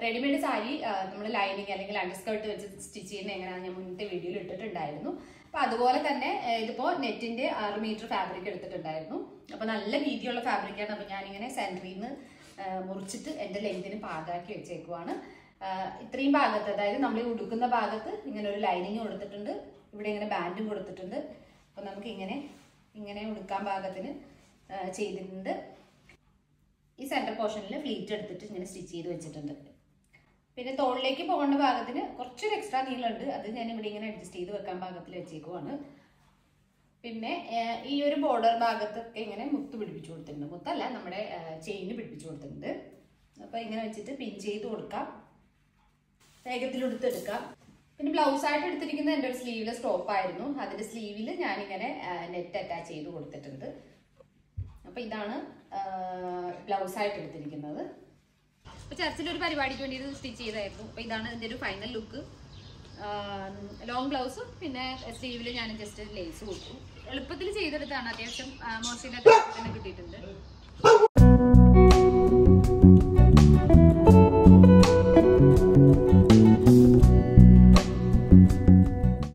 readymade sari നമ്മൾ lining അല്ലെങ്കിൽ underskirt വെച്ച് സ്റ്റിച്ച് ചെയ്യുന്ന എങ്ങനെയാണെന്ന് ഞാൻ മുന്നത്തെ വീഡിയോയിൽ ഇട്ടിട്ടുണ്ടായിരുന്നു അപ്പൊ അതുപോലെ തന്നെ ആ, ഇതിപ്പോ നെറ്റിന്റെ ആറ് മീറ്റർ ഫാബ്രിക് എടുത്തിട്ടുണ്ടായിരുന്നു അപ്പൊ നല്ല വീതിയുള്ള ഫാബ്രിക്കാണ് അപ്പൊ ഞാനിങ്ങനെ സെന്ററിൽ നിന്ന് മുറിച്ചിട്ട് എന്റെ ലെങ്തിന് പാകാക്കി വെച്ചേക്കുവാണ് ആ, ഇത്രയും ഭാഗത്ത് അതായത് നമ്മൾ ഈ ഉടുക്കുന്ന ഭാഗത്ത് ഇങ്ങനെ ഒരു ലൈനിങ് കൊടുത്തിട്ടുണ്ട് ഇവിടെ ഇങ്ങനെ ബാൻഡും കൊടുത്തിട്ടുണ്ട് അപ്പൊ നമുക്ക് ഇങ്ങനെ ഇങ്ങനെ ഉടുക്കാൻ പാകത്തിന് ആ, ചെയ്തിട്ടുണ്ട് ഈ സെന്റർ പോർഷനിൽ ഫ്ലീറ്റ് എടുത്തിട്ട് ഇങ്ങനെ സ്റ്റിച്ച് ചെയ്ത് വെച്ചിട്ടുണ്ട് പിന്നെ തോളിലേക്ക് പോകേണ്ട ഭാഗത്തിന് കുറച്ചൊരു എക്സ്ട്രാ നീളമുണ്ട് അത് ഞാൻ ഇവിടെ ഇങ്ങനെ അഡ്ജസ്റ്റ് ചെയ്ത് വെക്കാൻ പാകത്തിൽ വെച്ചേക്കുവാണ് പിന്നെ ഏർ, ഈ ഒരു ബോർഡർ ഭാഗത്തൊക്കെ ഇങ്ങനെ മുത്ത് പിടിപ്പിച്ചു കൊടുത്തിട്ടുണ്ട് മുത്തല്ല നമ്മുടെ ചെയിന് പിടിപ്പിച്ചു കൊടുത്തിട്ടുണ്ട് അപ്പൊ ഇങ്ങനെ വെച്ചിട്ട് പിൻ ചെയ്ത് കൊടുക്കാം വേഗത്തിൽ എടുത്തെടുക്കാം പിന്നെ ബ്ലൗസ് ആയിട്ട് എടുത്തിരിക്കുന്നത് എൻ്റെ ഒരു സ്ലീവിലെ ടോപ്പ് ആയിരുന്നു അതിന്റെ സ്ലീവിൽ ഞാനിങ്ങനെ നെറ്റ് അറ്റാച്ച് ചെയ്ത് കൊടുത്തിട്ടുണ്ട് അപ്പൊ ഇതാണ് ബ്ലൗസ് ആയിട്ട് എടുത്തിരിക്കുന്നത് അപ്പൊ ചർച്ചിൽ ഒരു പരിപാടിക്ക് വേണ്ടി ഇത് സ്റ്റിച്ച് ചെയ്തായിരുന്നു അപ്പൊ ഇതാണ് ഇതിന്റെ ഒരു ഫൈനൽ ലുക്ക് ലോങ് ബ്ലൗസും പിന്നെ സ്ലീവിൽ ഞാൻ ജസ്റ്റ് ലേസ് കൊടുത്തു എളുപ്പത്തിൽ ചെയ്തെടുത്താണ് അത്യാവശ്യം മോശം തന്നെ കിട്ടിയിട്ടുണ്ട്